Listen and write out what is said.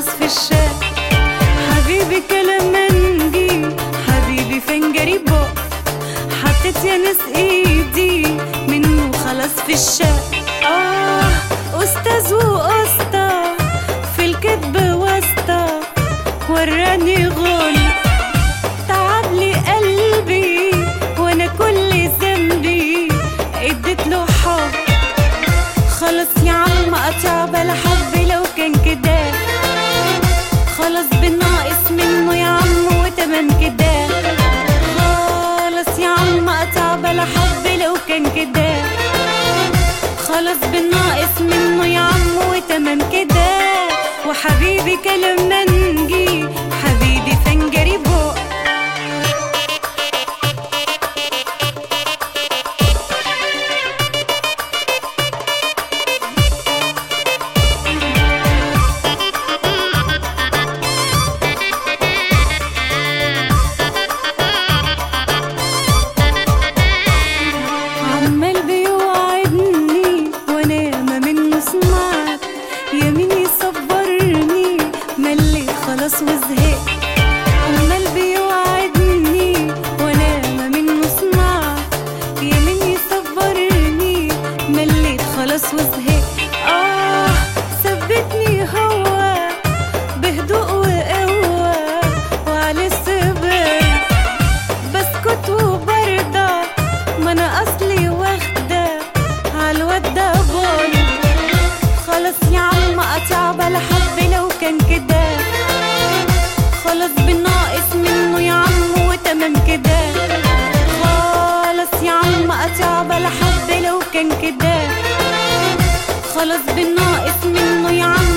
خلاص في الشارع حبيبي كلامنجي حبيبي فنجري بق حطيت يا ناس ايدي منه خلاص في الشارع اه استاذ واسطى في الكذب واسطة وراني غل تعب لي قلبي وانا كل ذنبي اديت له حب خلاص يا عم قطع بلا حب لو كان كده خلاص بالناقص منه يا عم وتمام كده خلاص يا عم قطع بلا حب لو كان كده خلاص بالناقص منه يا عم وتمام كده وحبيبي كلام منجي حبيبي فنجري بق عمال بيوعدني وانا ما منه سمعت يمين يصبرني ملي خلاص وزهقت عمال بيوعدني وانا ما منه سمعت يمين يصبرني مليت خلاص وزهقت اه ثبتني هو بهدوء وقوة وعلى الصبر بسكت وبرضى ما انا اصلي واخده عالواد ده بول خلاص يا عم قطع بلا حب لو كان كده خلاص بالناقص منه يا عم وتمام كده خلاص يا عم قطع بلا حب لو كان كده خلاص بالناقص منه يا عم